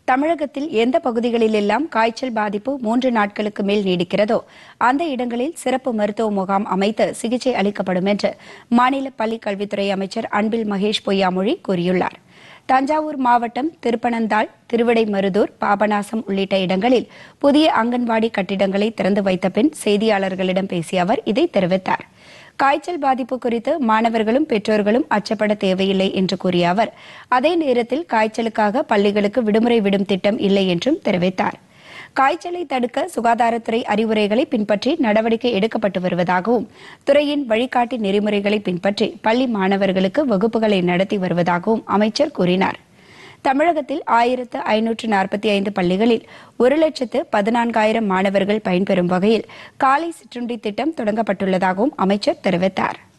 தமிழகத்தில் எந்த பகுதிகளிலெல்லாம் காய்ச்சல் பாதிப்பு மூன்று நாட்களுக்கு மேல் நீடிக்கிறதோ அந்த இடங்களில் சிறப்பு மருத்துவ முகாம் அமைத்து சிகிச்சை அளிக்கப்படும் என்று மாநில பள்ளிக் கல்வித்துறை அமைச்சர் அன்பில் மகேஷ் பொய்யாமொழி கூறியுள்ளார் தஞ்சாவூர் மாவட்டம் திருப்பனந்தாள் திருவிடைமருதூர் பாபநாசம் உள்ளிட்ட இடங்களில் புதிய அங்கன்வாடி கட்டிடங்களை திறந்து வைத்த பின் செய்தியாளர்களிடம் பேசிய அவர் இதை தெரிவித்தார் காய்ச்சல் பாதிப்பு குறித்து மாணவர்களும் பெற்றோர்களும் அச்சப்பட தேவையில்லை என்று கூறிய அவர் அதே நேரத்தில் காய்ச்சலுக்காக பள்ளிகளுக்கு விடுமுறை விடும் திட்டம் இல்லை என்றும் தெரிவித்தார் காய்ச்சலை தடுக்க சுகாதாரத்துறை அறிவுரைகளை பின்பற்றி நடவடிக்கை எடுக்கப்பட்டு வருவதாகவும் துறையின் வழிகாட்டி நெறிமுறைகளை பின்பற்றி பள்ளி மாணவர்களுக்கு வகுப்புகளை நடத்தி வருவதாகவும் அமைச்சர் கூறினார் தமிழகத்தில் ஆயிரத்து ஐநூற்று நாற்பத்தி ஐந்து பள்ளிகளில் ஒரு லட்சத்து பதினான்காயிரம் மாணவர்கள் பயன்பெறும் வகையில் காலை சிற்றுண்டி திட்டம் தொடங்கப்பட்டுள்ளதாகவும் அமைச்சர் தெரிவித்தார்